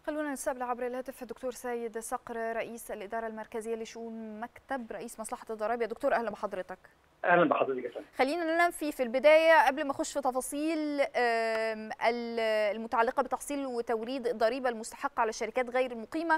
خلونا نستقبل عبر الهاتف الدكتور سيد صقر رئيس الإدارة المركزية لشؤون مكتب رئيس مصلحة الضرائب يا دكتور أهلا بحضرتك اهلا بحضرتك يا فندم خلينا ننفي في البداية قبل ما أخش في تفاصيل المتعلقة بتحصيل وتوريد الضريبة المستحقة على الشركات غير المقيمة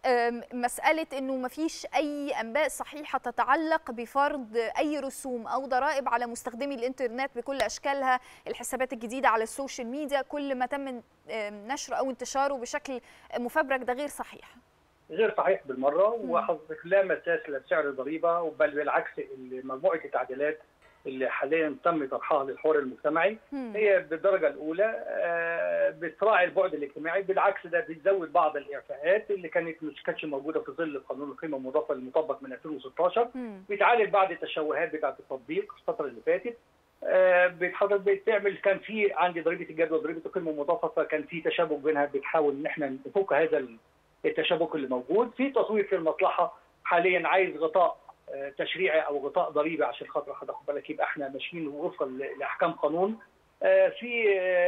مسألة أنه ما فيش أي أنباء صحيحة تتعلق بفرض أي رسوم أو ضرائب على مستخدمي الإنترنت بكل أشكالها الحسابات الجديدة على السوشيال ميديا كل ما تم نشره أو انتشاره بشكل مفبرك ده غير صحيح غير صحيح بالمره وحضرتك لا مساس لسعر الضريبه بل بالعكس مجموعه التعديلات اللي حاليا تم طرحها للحوار المجتمعي مم. هي بالدرجه الاولى بتراعي البعد الاجتماعي بالعكس ده بتزود بعض الاعفاءات اللي كانت مش كانتش موجوده في ظل قانون القيمه المضافه المطبق من 2016 مم. بتعالج بعض التشوهات بتاعه التطبيق الفتره اللي فاتت بتحضر بتعمل كان في عندي ضريبه الجدوى وضريبه القيمه المضافه فكان في تشابك بينها بتحاول ان احنا نفك هذا التشابك اللي موجود في تصوير في المصلحه حاليا عايز غطاء تشريعي او غطاء ضريبي عشان خاطر هتاخد بالك يبقى احنا ماشيين وفقا لاحكام قانون في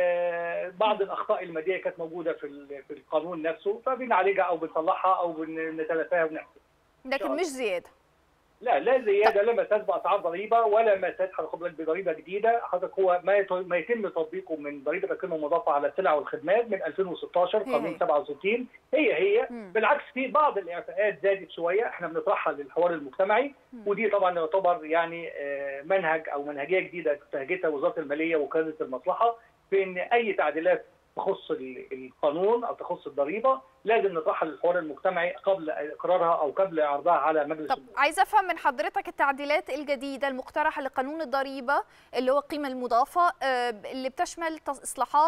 بعض الاخطاء الماديه كانت موجوده في في القانون نفسه فبنعالجها او بنصلحها او بنتلافاها ونحسن لكن مش زياده لا لا زياده لا مساس باسعار ضريبه ولا مساس هناخد بالك بضريبه جديده حضرتك هو ما ما يتم تطبيقه من ضريبه القيمه المضافه على السلع والخدمات من 2016 قانون 67 هي هي مم. بالعكس في بعض الاعفاءات زادت شويه احنا بنطرحها للحوار المجتمعي مم. ودي طبعا يعتبر يعني منهج او منهجيه جديده تهجتها وزاره الماليه وكاله المصلحه في ان اي تعديلات تخص القانون او تخص الضريبه لازم نطرحها للحوار المجتمعي قبل اقرارها او قبل عرضها على مجلس طب عايزه افهم من حضرتك التعديلات الجديده المقترحه لقانون الضريبه اللي هو القيمه المضافه اللي بتشمل اصلاحات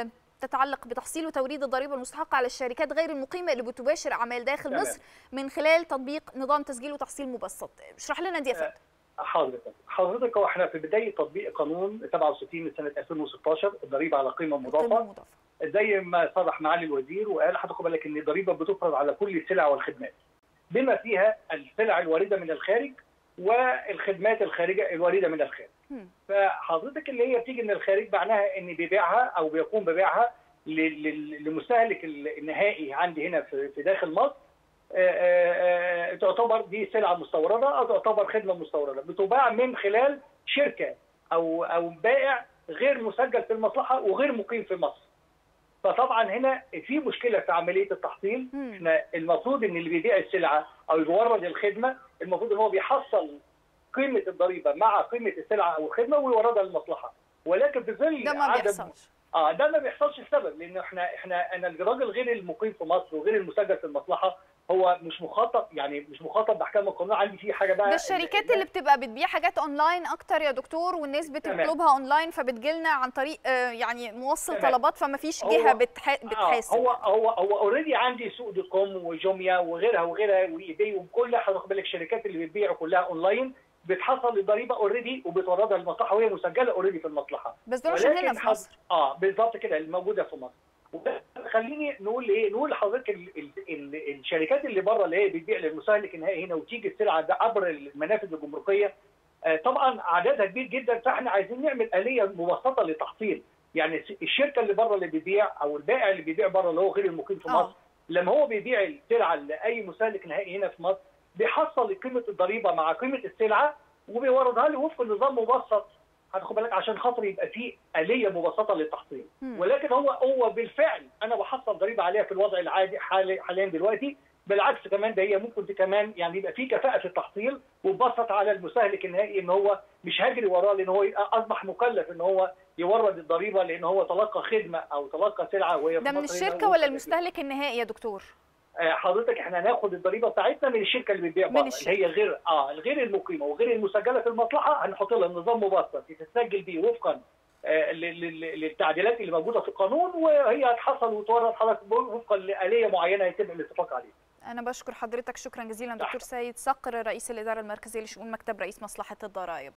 تتعلق بتحصيل وتوريد الضريبه المستحقه على الشركات غير المقيمه اللي بتباشر اعمال داخل تمام. مصر من خلال تطبيق نظام تسجيل وتحصيل مبسط اشرح لنا دي يا فندم حضرتك حضرتك هو احنا في بدايه تطبيق قانون 67 من سنه 2016 الضريبه على قيمه القيمه مضافه المضافه زي ما صرح معالي الوزير وقال هتاخد بالك ان الضريبه بتفرض على كل السلع والخدمات بما فيها السلع الوارده من الخارج والخدمات الخارجه الوارده من الخارج. مم. فحضرتك اللي هي بتيجي من الخارج معناها ان بيبيعها او بيقوم ببيعها لل- لل- للمستهلك النهائي عندي هنا في في داخل مصر آه، آه، آه، تعتبر دي سلعه مستورده او تعتبر خدمه مستورده بتباع من خلال شركه او او بائع غير مسجل في المصلحه وغير مقيم في مصر. فطبعا هنا في مشكله في عمليه التحصيل مم. احنا المفروض ان اللي بيبيع السلعه او بيورد الخدمه المفروض ان هو بيحصل قيمه الضريبه مع قيمه السلعه او الخدمه ويوردها للمصلحه ولكن في ظل ده ما عدد بيحصلش اه ده ما بيحصلش السبب لان احنا احنا انا الراجل غير المقيم في مصر وغير المسجل في المصلحه هو مش مخاطب يعني مش مخاطب باحكام القانون عندي فيه حاجه بقى ده الشركات اللي بتبقى بتبيع حاجات اونلاين اكتر يا دكتور والناس تمام. بتطلبها اونلاين فبتجيلنا عن طريق آه، يعني موصل تمام. طلبات فما فيش هو- جهه بتح... آه بتحاسب هو هو هو اوريدي عندي سوق دوت كوم وجوميا وغيرها وغيرها وايباي وكل حضرتك بالك الشركات اللي بتبيع كلها اونلاين بتحصل الضريبه اوريدي وبتوردها للمصلحه وهي مسجله اوريدي في المصلحه بس دول مش ولكن هنا في حض- مصر اه بالظبط كده الموجوده في مصر وده خليني نقول ايه نقول لحضرتك ال ال ال الشركات اللي بره اللي هي بتبيع للمستهلك النهائي هنا وتيجي السلعه ده عبر المنافذ الجمركيه آه طبعا عددها كبير جدا فاحنا عايزين نعمل اليه مبسطه للتحصيل يعني الشركه اللي بره اللي بيبيع او البائع اللي بيبيع بره اللي هو غير المقيم في آه. مصر لما هو بيبيع السلعه لاي مستهلك نهائي هنا في مصر بيحصل قيمه الضريبه مع قيمه السلعه وبيوردها لي وفق نظام مبسط هتاخد بالك عشان خاطر يبقى في اليه مبسطه للتحصيل مم. ولكن هو هو بالفعل انا بحصل ضريبه عليها في الوضع العادي حالي حاليا دلوقتي بالعكس كمان ده هي ممكن كمان يعني يبقى في كفاءه في التحصيل وبسط على المستهلك النهائي ان هو مش هجري وراه لان هو يبقى اصبح مكلف ان هو يورد الضريبه لان هو تلقى خدمه او تلقى سلعه وهي في ده من مصر هنا الشركه ومش ولا مسجلة. المستهلك النهائي يا دكتور آه، حضرتك احنا هناخد الضريبه بتاعتنا من الشركه اللي بتبيع من بره الشركة. اللي هي غير اه الغير المقيمه وغير المسجله في المصلحه هنحط لها نظام مبسط تتسجل بيه وفقا آه، لل- لل- للتعديلات اللي موجوده في القانون وهي هتحصل وتورد حضرتك وفقا لاليه معينه يتم الاتفاق عليها. انا بشكر حضرتك شكرا جزيلا تحت. دكتور سيد صقر رئيس الاداره المركزيه لشؤون مكتب رئيس مصلحه الضرائب